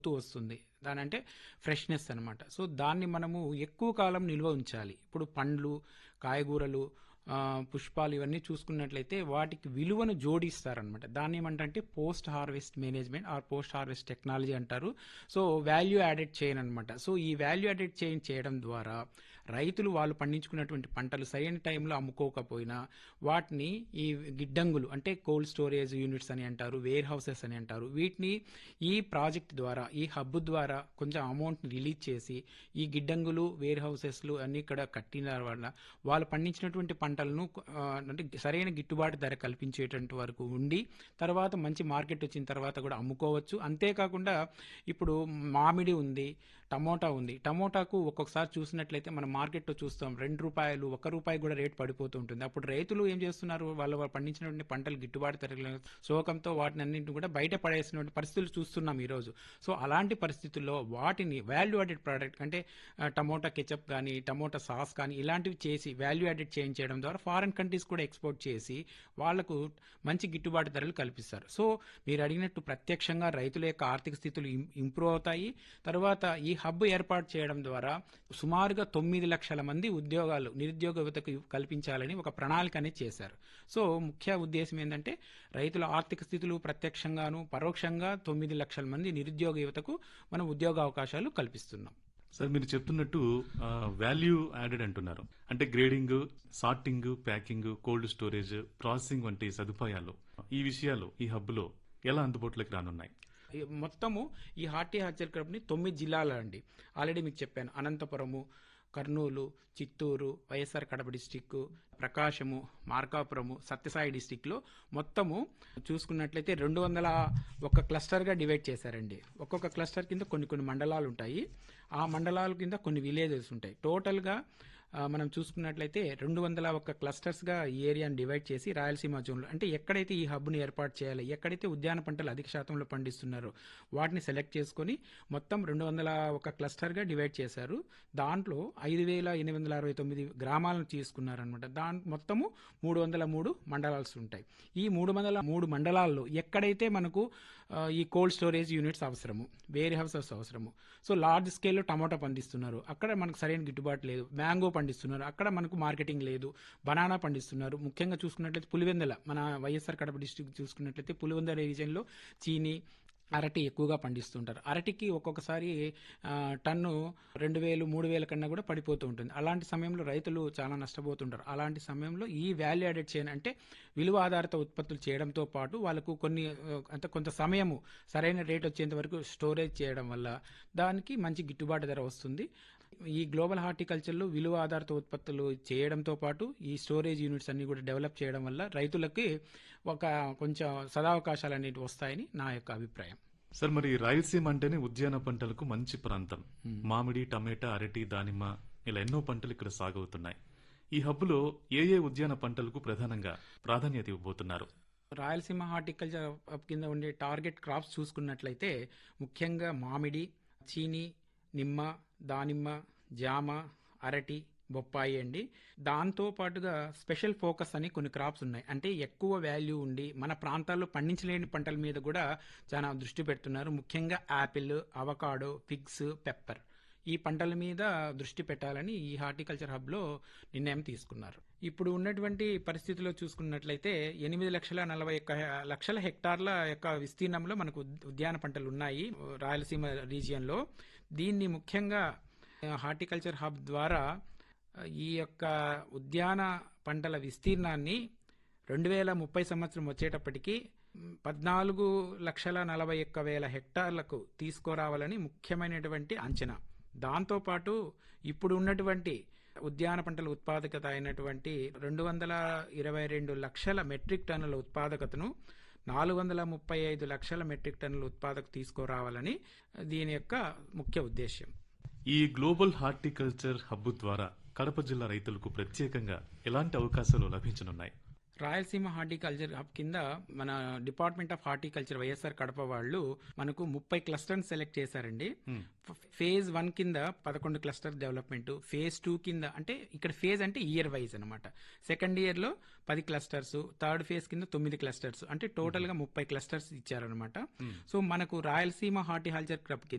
వస్తుంది దాని అంటే ఫ్రెష్నెస్ అనమాట సో దాన్ని మనము ఎక్కువ కాలం నిల్వ ఉంచాలి ఇప్పుడు పండ్లు కాయగూరలు ఆ, పుష్పాలు ఇవన్నీ చూసుకున్నట్లయితే వాటికి విలువను జోడిస్తారనమాట దాన్ని ఏమంటే post harvest management or post harvest technology అంటారు సో వాల్యూ యాడెడ్ చైన్ అనమాట సో ఈ వాల్యూ యాడెడ్ చైన్ చేయడం ద్వారా రైతులు వాళ్ళు పండించుకున్నటువంటి పంటలు సరైన టైంలో అమ్ముకోకపోయినా వాటిని ఈ గిడ్డంగులు అంటే కోల్డ్ స్టోరేజ్ యూనిట్స్ అని అంటారు వేర్ హౌసెస్ అని అంటారు వీటిని ఈ ప్రాజెక్ట్ ద్వారా ఈ హబ్ ద్వారా కొంచెం అమౌంట్ రిలీజ్ చేసి ఈ గిడ్డంగులు వేర్ హౌసెస్లు అన్ని ఇక్కడ కట్టిన వల్ల వాళ్ళు పండించినటువంటి పంటలను ఆ, అంటే సరైన గిట్టుబాటు ధర కల్పించేటువంటి వరకు ఉండి తర్వాత మంచి మార్కెట్ వచ్చిన తర్వాత కూడా అమ్ముకోవచ్చు అంతేకాకుండా ఇప్పుడు మామిడి ఉంది టమోటా ఉంది టమోటాకు ఒక్కొక్కసారి చూసినట్లయితే మనం మార్కెట్లో చూస్తాం రెండు రూపాయలు ఒక రూపాయి కూడా రేట్ పడిపోతూ ఉంటుంది అప్పుడు రైతులు ఏం చేస్తున్నారు వాళ్ళు వాళ్ళు పండించినటువంటి పంటలు గిట్టుబాటు ధర శోకంతో వాటిని అన్నింటిని కూడా బయట పడేసినటువంటి పరిస్థితులు చూస్తున్నాం ఈరోజు సో అలాంటి పరిస్థితుల్లో వాటిని వాల్యూ యాడెడ్ ప్రోడక్ట్ అంటే ఆ, టమోటా కెచప్ కానీ టమోటా సాస్ కానీ ఇలాంటివి చేసి వాల్యూ యాడెడ్ చేంజ్ చేయడం ద్వారా ఫారిన్ కంట్రీస్ కూడా ఎక్స్పోర్ట్ చేసి వాళ్లకు మంచి గిట్టుబాటు ధరలు కల్పిస్తారు సో మీరు అడిగినట్టు ప్రత్యక్షంగా రైతుల యొక్క ఆర్థిక స్థితులు ఇం- ఇంప్రూవ్ అవుతాయి తర్వాత ఈ హబ్ ఏర్పాటు చేయడం ద్వారా సుమారుగా తొమ్మిది లక్షల మంది ఉద్యోగాలు నిరుద్యోగ యువతకు కల్పించాలని ఒక ప్రణాళిక అనేది చేశారు సో ముఖ్య ఉద్దేశం ఏంటంటే రైతుల ఆర్థిక స్థితులు ప్రత్యక్షంగాను పరోక్షంగా తొమ్మిది లక్షల మంది నిరుద్యోగ యువతకు మనం ఉద్యోగ అవకాశాలు కల్పిస్తున్నాం సార్ మీరు చెప్తున్నట్టు వాల్యూ యాడెడ్ అంటున్నారు అంటే grading sorting packing cold storage processing వంటి సదుపాయాలు ఈ విషయాలు ఈ హబ్లో ఎలా అందుబాటులోకి రానున్నాయి ఈ మొత్తము ఈ హార్టికల్చర్ కంపెనీ తొమ్మిది జిల్లాలు అండి ఆల్రెడీ మీకు చెప్పాను అనంతపురము కర్నూలు చిత్తూరు వైఎస్ఆర్ కడప డిస్టిక్ ప్రకాశము మార్కాపురము సత్యసాయి డిస్టిక్లో మొత్తము చూసుకున్నట్లయితే రెండు వందల ఒక క్లస్టర్గా డివైడ్ చేశారండి ఒక్కొక్క క్లస్టర్ కింద కొన్ని కొన్ని మండలాలు ఉంటాయి ఆ మండలాల కింద కొన్ని విలేజెస్ ఉంటాయి టోటల్గా ఆ, మనం చూసుకున్నట్లయితే రెండు వందల ఒక్క క్లస్టర్స్గా ఈ ఏరియాని డివైడ్ చేసి రాయలసీమ జోన్లో అంటే ఎక్కడైతే ఈ హబ్ని ఏర్పాటు చేయాలి ఎక్కడైతే ఉద్యాన పంటలు అధిక శాతంలో పండిస్తున్నారో వాటిని సెలెక్ట్ చేసుకొని మొత్తం రెండు వందల ఒక క్లస్టర్గా డివైడ్ చేశారు దాంట్లో ఐదు వేల ఎనిమిది వందల అరవై తొమ్మిది గ్రామాలను తీసుకున్నారనమాట దాని మొత్తము మూడు వందల మూడు మండలాలు ఉంటాయి ఈ మూడు వందల మూడు మండలాల్లో ఎక్కడైతే మనకు ఆ, ఈ కోల్డ్ స్టోరేజ్ యూనిట్స్ అవసరము వేర్ హౌసెస్ అవసరము సో లార్జ్ స్కేల్లో టమాటా పండిస్తున్నారు అక్కడ మనకు సరైన గిట్టుబాటు లేదు మ్యాంగో పండిస్తున్నారు అక్కడ మనకు మార్కెటింగ్ లేదు బనానా పండిస్తున్నారు ముఖ్యంగా చూసుకున్నట్లయితే పులివెందల మన వైఎస్ఆర్ కడప డిస్టిక్ చూసుకున్నట్లయితే పులివెందల రీజియన్లో చీని అరటి ఎక్కువగా పండిస్తుంటారు అరటికి ఒక్కొక్కసారి ఆ, టన్ను రెండు వేలు మూడు వేల కన్నా కూడా పడిపోతూ ఉంటుంది అలాంటి సమయంలో రైతులు చాలా నష్టపోతుంటారు అలాంటి సమయంలో ఈ వాల్యూ యాడెడ్ చేయన్ అంటే విలువ ఆధారిత ఉత్పత్తులు చేయడంతో పాటు వాళ్ళకు కొన్ని ఆ, అంటే కొంత సమయము సరైన రేట్ వచ్చేంత వరకు స్టోరేజ్ చేయడం వల్ల దానికి మంచి గిట్టుబాటు ధర వస్తుంది ఈ గ్లోబల్ హార్టికల్చర్లో విలువ ఆధారిత ఉత్పత్తులు చేయడంతో పాటు ఈ స్టోరేజ్ యూనిట్స్ అన్ని కూడా డెవలప్ చేయడం వల్ల రైతులకి ఒక కొంచెం సదావకాశాలు అనేవి వస్తాయని నా యొక్క అభిప్రాయం సార్ మరి రాయలసీమ అంటేనే ఉద్యాన పంటలకు మంచి ప్రాంతం మామిడి టమాటా అరటి దానిమ్మ ఇలా ఎన్నో పంటలు ఇక్కడ సాగవుతున్నాయి ఈ హబ్లో ఏ ఏ ఉద్యాన పంటలకు ప్రధానంగా ప్రాధాన్యత ఇవ్వబోతున్నారు రాయలసీమ హార్టికల్చర్ హబ్ కింద ఉండే టార్గెట్ క్రాప్స్ చూసుకున్నట్లయితే ముఖ్యంగా మామిడి చీని నిమ్మ దానిమ్మ జామ అరటి బొప్పాయి అండి దాంతో పాటుగా స్పెషల్ ఫోకస్ అని కొన్ని క్రాప్స్ ఉన్నాయి అంటే ఎక్కువ వాల్యూ ఉండి మన ప్రాంతాల్లో పండించలేని పంటల మీద కూడా చాలా దృష్టి పెడుతున్నారు ముఖ్యంగా యాపిల్ అవకాడో ఫిగ్స్ పెప్పర్ ఈ పంటల మీద దృష్టి పెట్టాలని ఈ హార్టికల్చర్ హబ్లో నిర్ణయం తీసుకున్నారు ఇప్పుడు ఉన్నటువంటి పరిస్థితిలో చూసుకున్నట్లయితే ఎనిమిది లక్షల నలభై ఒక్క లక్షల హెక్టార్ల యొక్క విస్తీర్ణంలో మనకు ఉద్- ఉద్యాన పంటలు ఉన్నాయి రాయలసీమ రీజియన్లో దీన్ని ముఖ్యంగా ఆ, హార్టికల్చర్ హబ్ ద్వారా ఆ, ఈ యొక్క ఉద్యాన పంటల విస్తీర్ణాన్ని రెండు వేల ముప్పై సంవత్సరం వచ్చేటప్పటికి మ్, పద్నాలుగు లక్షల నలభై ఒక్క వేల హెక్టార్లకు తీసుకురావాలని ముఖ్యమైనటువంటి అంచనా దాంతోపాటు ఇప్పుడు ఉన్నటువంటి ఉద్యాన పంటల ఉత్పాదకత అయినటువంటి రెండు వందల ఇరవై రెండు లక్షల మెట్రిక్ టన్నుల ఉత్పాదకతను నాలుగు వందల ముప్పై ఐదు లక్షల మెట్రిక్ టన్నుల ఉత్పాదక తీసుకురావాలని దీని యొక్క ముఖ్య ఉద్దేశ్యం ఈ గ్లోబల్ హార్టికల్చర్ హబ్ ద్వారా కడప జిల్లా రైతులకు ప్రత్యేకంగా ఎలాంటి అవకాశాలు లభించనున్నాయి రాయలసీమ హార్టికల్చర్ హబ్ కింద మన department of horticulture YSR Kadapa వాళ్ళు మనకు ముప్పై క్లస్టర్స్ సెలెక్ట్ చేశారండి మ్మ్. ఫేజ్ వన్ కింద పదకొండు క్లస్టర్ డెవలప్మెంట్ ఫేజ్ టూ కింద అంటే ఇక్కడ ఫేజ్ అంటే ఇయర్ వైజ్ అనమాట సెకండ్ ఇయర్ లో పది క్లస్టర్స్ థర్డ్ ఫేజ్ కింద తొమ్మిది క్లస్టర్స్ అంటే టోటల్ గా ముప్పై క్లస్టర్స్ ఇచ్చారనమాట సో మనకు రాయలసీమ హార్టికల్చర్ క్లబ్ కింద